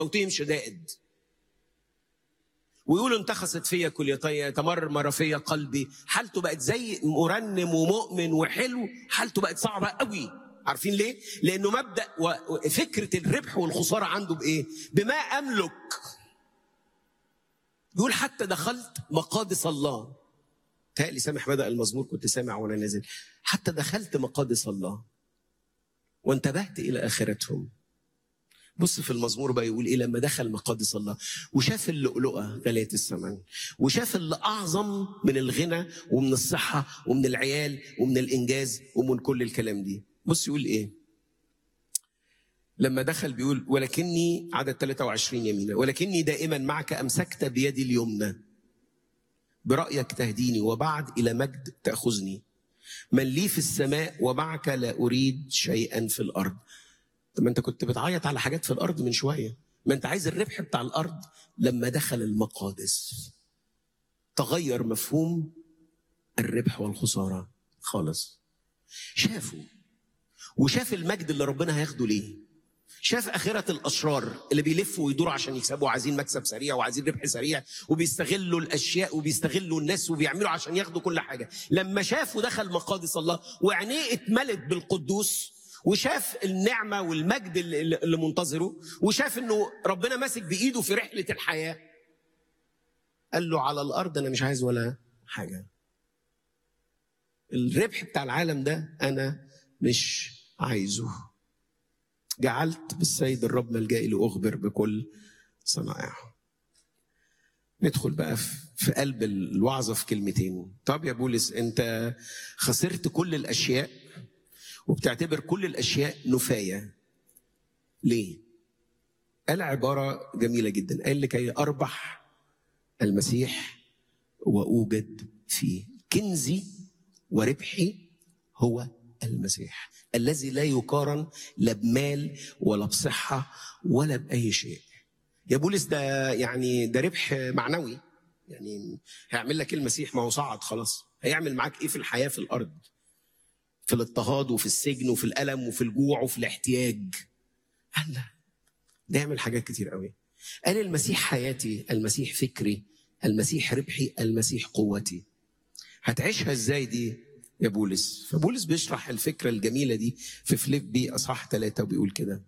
صوتهم شدائد ويقولوا انتخست فيا كليتي تمرمر فيا قلبي حالته بقت زي مرنم ومؤمن وحلو حالته بقت صعبه قوي عارفين ليه لانه مبدا وفكره الربح والخساره عنده بايه بما املك يقول حتى دخلت مقادس الله تهيألي سامح بدأ المزمور كنت سامع وانا نازل حتى دخلت مقادس الله وانتبهت الى اخرتهم بص في المزمور بقى يقول ايه لما دخل مقادس الله وشاف اللؤلؤه غاليه الثمن وشاف اللي اعظم من الغنى ومن الصحه ومن العيال ومن الانجاز ومن كل الكلام دي بص يقول ايه لما دخل بيقول ولكني عدد 23 يمينا ولكني دائما معك امسكت بيدي اليمنى برأيك تهديني وبعد إلى مجد تأخذني من لي في السماء ومعك لا أريد شيئا في الأرض طب ما أنت كنت بتعيط على حاجات في الأرض من شوية ما أنت عايز الربح بتاع الأرض لما دخل المقادس تغير مفهوم الربح والخسارة خالص شافوا وشاف المجد اللي ربنا هياخده ليه شاف آخرة الأشرار اللي بيلفوا ويدوروا عشان يكسبوا عايزين مكسب سريع وعايزين ربح سريع وبيستغلوا الأشياء وبيستغلوا الناس وبيعملوا عشان ياخدوا كل حاجة لما شافوا دخل مقادس الله وعينيه اتملت بالقدوس وشاف النعمة والمجد اللي اللي منتظره وشاف انه ربنا ماسك بإيده في رحلة الحياة قال له على الأرض أنا مش عايز ولا حاجة الربح بتاع العالم ده أنا مش عايزه جعلت بالسيد الرب ملجئي لأخبر بكل صنائعه ندخل بقى في قلب الوعظة في كلمتين طب يا بولس انت خسرت كل الأشياء وبتعتبر كل الأشياء نفاية ليه؟ قال عبارة جميلة جدا قال لكي أربح المسيح وأوجد فيه كنزي وربحي هو المسيح الذي لا يقارن لا بمال ولا بصحة ولا بأي شيء يا بولس ده يعني ده ربح معنوي يعني هيعمل لك المسيح ما هو صعد خلاص هيعمل معاك ايه في الحياة في الأرض في الاضطهاد وفي السجن وفي الألم وفي الجوع وفي الاحتياج قال لا ده يعمل حاجات كتير قوي قال المسيح حياتي المسيح فكري المسيح ربحي المسيح قوتي هتعيشها ازاي دي يا بولس فبولس بيشرح الفكرة الجميلة دي في فليبي أصحاح ثلاثة وبيقول كده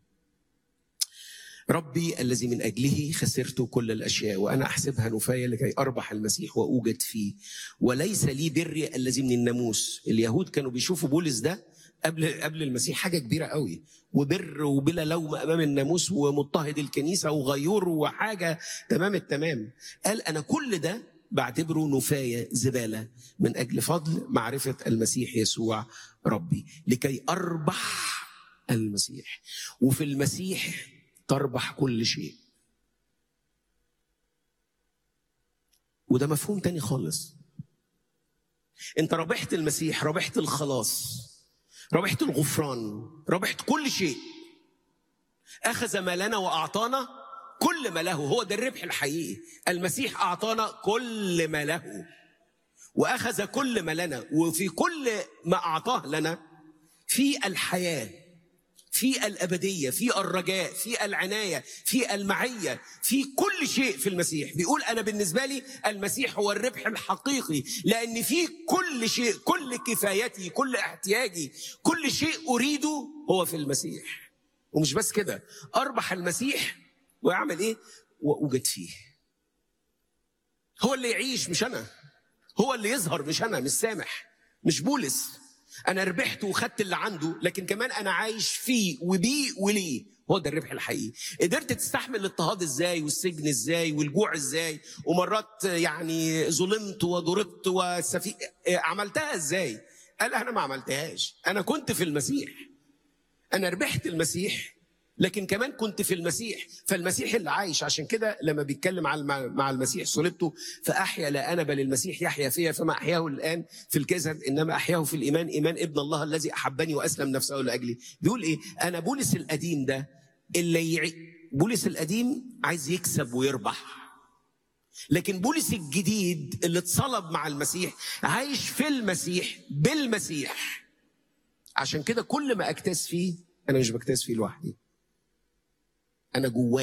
ربي الذي من أجله خسرت كل الأشياء وأنا أحسبها نفاية لكي أربح المسيح وأوجد فيه وليس لي بري الذي من الناموس اليهود كانوا بيشوفوا بولس ده قبل قبل المسيح حاجة كبيرة قوي وبر وبلا لوم أمام الناموس ومضطهد الكنيسة وغيور وحاجة تمام التمام قال أنا كل ده بعتبره نفاية زبالة من أجل فضل معرفة المسيح يسوع ربي لكي أربح المسيح وفي المسيح تربح كل شيء وده مفهوم تاني خالص انت ربحت المسيح ربحت الخلاص ربحت الغفران ربحت كل شيء أخذ ما لنا وأعطانا كل ما له هو ده الربح الحقيقي المسيح أعطانا كل ما له وأخذ كل ما لنا وفي كل ما أعطاه لنا في الحياة في الأبدية في الرجاء في العناية في المعية في كل شيء في المسيح بيقول أنا بالنسبة لي المسيح هو الربح الحقيقي لأن في كل شيء كل كفايتي كل احتياجي كل شيء أريده هو في المسيح ومش بس كده أربح المسيح واعمل ايه واوجد فيه هو اللي يعيش مش انا هو اللي يظهر مش انا مش سامح مش بولس انا ربحت وخدت اللي عنده لكن كمان انا عايش فيه وبيه وليه هو ده الربح الحقيقي قدرت تستحمل الاضطهاد ازاي والسجن ازاي والجوع ازاي ومرات يعني ظلمت وضربت وسفي عملتها ازاي قال انا ما عملتهاش انا كنت في المسيح انا ربحت المسيح لكن كمان كنت في المسيح فالمسيح اللي عايش عشان كده لما بيتكلم مع المسيح صلبته فاحيا لا انا بل المسيح يحيا فيا فما احياه الان في الجسد انما احياه في الايمان ايمان ابن الله الذي احبني واسلم نفسه لاجلي بيقول ايه انا بولس القديم ده اللي يعي... بولس القديم عايز يكسب ويربح لكن بولس الجديد اللي اتصلب مع المسيح عايش في المسيح بالمسيح عشان كده كل ما اكتاز فيه انا مش بكتاز فيه لوحدي انا جواه